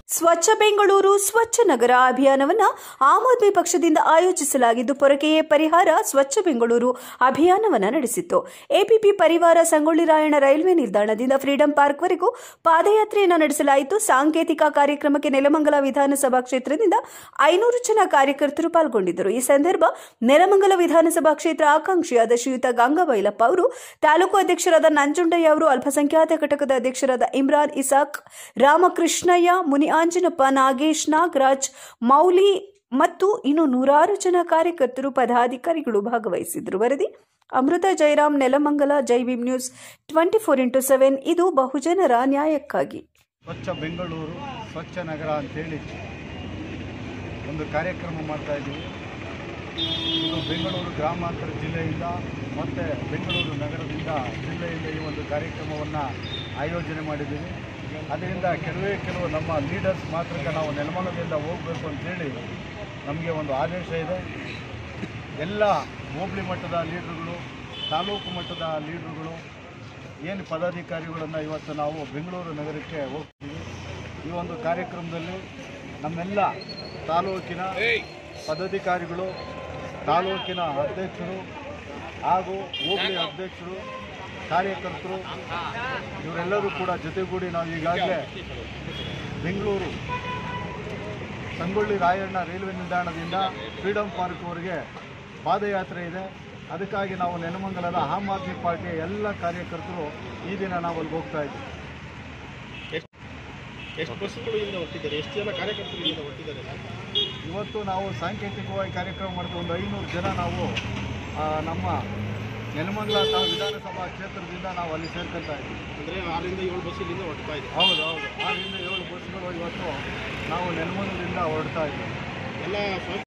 ಸ್ವಚ್ಛ ಬೆಂಗಳೂರು ಸ್ವಚ್ಛ ನಗರ ಅಭಿಯಾನವನ್ನ ಆಮ್ ಆದ್ಮಿ ಪಕ್ಷದಿಂದ ಆಯೋಜಿಸಲಾಗಿದ್ದು ಪೊರಕೆಯೇ ಪರಿಹಾರ ಸ್ವಚ್ಛ ಬೆಂಗಳೂರು ಅಭಿಯಾನವನ್ನ ನಡೆಸಿತ್ತು ಎಪಿಪಿ ಪರಿವಾರ ಸಂಗೊಳ್ಳಿ ರಾಯಣ್ಣ ರೈಲ್ವೆ ನಿಲ್ದಾಣದಿಂದ ಫ್ರೀಡಂ ಪಾರ್ಕ್ವರೆಗೂ ಪಾದಯಾತ್ರೆಯನ್ನು ನಡೆಸಲಾಯಿತು ಸಾಂಕೇತಿಕ ಕಾರ್ಯಕ್ರಮಕ್ಕೆ ನೆಲಮಂಗಲ ವಿಧಾನಸಭಾ ಕ್ಷೇತ್ರದಿಂದ ಐನೂರು ಜನ ಕಾರ್ಯಕರ್ತರು ಪಾಲ್ಗೊಂಡಿದ್ದರು ಈ ಸಂದರ್ಭ ನೆಲಮಂಗಲ ವಿಧಾನಸಭಾ ಕ್ಷೇತ್ರ ಆಕಾಂಕ್ಷಿಯಾದ ಶ್ರೀಯುತ ಗಂಗಾಬೈಲಪ್ಪ ಅವರು ತಾಲೂಕು ಅಧ್ಯಕ್ಷರಾದ ನಂಜುಂಡಯ್ಯ ಅವರು ಅಲ್ಪಸಂಖ್ಯಾತ ಘಟಕದ ಅಧ್ಯಕ್ಷರಾದ ಇಮ್ರಾನ್ ಇಸಾಕ್ ರಾಮಕೃಷ್ಣಯ್ಯ ಮುನಿಆಂಜನಪ್ಪ ನಾಗೇಶ್ ನಾಗರಾಜ್ ಮೌಲಿ ಮತ್ತು ಇನ್ನು ನೂರಾರು ಜನ ಕಾರ್ಯಕರ್ತರು ಪದಾಧಿಕಾರಿಗಳು ಭಾಗವಹಿಸಿದ್ರು ವರದಿ ಅಮೃತ ಜಯರಾಮ್ ನೆಲಮಂಗಲ ಜೈವಿಮ್ news twenty four into seven ಇದು ಬಹುಜನರ ನ್ಯಾಯಕ್ಕಾಗಿ ಸ್ವಚ್ಛ ಬೆಂಗಳೂರು ಸ್ವಚ್ಛ ನಗರ ಅಂತೇಳಿ ಒಂದು ಕಾರ್ಯಕ್ರಮ ಮಾಡ್ತಾ ಇದ್ದೀವಿ ಇದು ಬೆಂಗಳೂರು ಗ್ರಾಮಾಂತರ ಜಿಲ್ಲೆಯಿಂದ ಮತ್ತು ಬೆಂಗಳೂರು ನಗರದಿಂದ ಜಿಲ್ಲೆಯಿಂದ ಈ ಒಂದು ಕಾರ್ಯಕ್ರಮವನ್ನು ಆಯೋಜನೆ ಮಾಡಿದ್ದೀವಿ ಅದರಿಂದ ಕೆಲವೇ ಕೆಲವು ನಮ್ಮ ಲೀಡರ್ಸ್ ಮಾತ್ರಕ್ಕೆ ನಾವು ನೆಲಮಂಗಲದಿಂದ ಹೋಗಬೇಕು ಅಂತೇಳಿ ನಮಗೆ ಒಂದು ಆದೇಶ ಇದೆ ಎಲ್ಲ ಹೋಬಳಿ ಮಟ್ಟದ ಲೀಡ್ರುಗಳು ತಾಲೂಕು ಮಟ್ಟದ ಲೀಡ್ರುಗಳು ಏನು ಪದಾಧಿಕಾರಿಗಳನ್ನು ಇವತ್ತು ನಾವು ಬೆಂಗಳೂರು ನಗರಕ್ಕೆ ಹೋಗ್ತೀವಿ ಈ ಒಂದು ಕಾರ್ಯಕ್ರಮದಲ್ಲಿ ನಮ್ಮೆಲ್ಲ ತಾಲೂಕಿನ ಪದಾಧಿಕಾರಿಗಳು ತಾಲೂಕಿನ ಅಧ್ಯಕ್ಷರು ಹಾಗೂ ಹೋಬಳಿ ಅಧ್ಯಕ್ಷರು ಕಾರ್ಯಕರ್ತರು ಇವರೆಲ್ಲರೂ ಕೂಡ ಜೊತೆಗೂಡಿ ನಾವು ಈಗಾಗಲೇ ಬೆಂಗಳೂರು ಸಂಗೊಳ್ಳಿ ರಾಯಣ್ಣ ರೈಲ್ವೆ ನಿಲ್ದಾಣದಿಂದ ಫ್ರೀಡಂ ಪಾರ್ಕ್ವರೆಗೆ ಪಾದಯಾತ್ರೆ ಇದೆ ಅದಕ್ಕಾಗಿ ನಾವು ನೆನಮಂಗಲದ ಆಮ್ ಆದ್ಮಿ ಪಾರ್ಟಿಯ ಎಲ್ಲ ಕಾರ್ಯಕರ್ತರು ಈ ದಿನ ನಾವು ಅಲ್ಲಿಗೆ ಹೋಗ್ತಾ ಇದ್ದೀವಿ ಎಷ್ಟು ಬಸ್ಸುಗಳು ಇಂದ ಹೊರಟಿದ್ದಾರೆ ಎಷ್ಟು ಜನ ಕಾರ್ಯಕರ್ತರು ಇಲ್ಲಿಂದ ಹೊರಟಿದ್ದಾರೆ ಸರ್? ಇವತ್ತು ನಾವು ಸಾಂಕೇತಿಕವಾಗಿ ಕಾರ್ಯಕ್ರಮ ಮಾಡಿದ ಒಂದು ಐನೂರು ಜನ ನಾವು ಆ, ನಮ್ಮ ನೆಲಮಂಗಲ ತಾ ವಿಧಾನಸಭಾ ಕ್ಷೇತ್ರದಿಂದ ನಾವು ಅಲ್ಲಿ ಸೇರ್ಕೊತಾ ಇದ್ದೀವಿ ಅಂದ್ರೆ ಆರರಿಂದ ಏಳು ಬಸ್ ಇಲ್ಲಿಂದ ಹೊರಡ್ತಾ ಇದೆ ಹೌದು ಹೌದು ಆರರಿಂದ ಏಳು ಬಸ್ಗಳು ಇವತ್ತು ನಾವು ನೆಲಮಂಗಲದಿಂದ ಹೊರಡ್ತಾ ಇದ್ದೀವಿ ಎಲ್ಲ ಸ್ವ-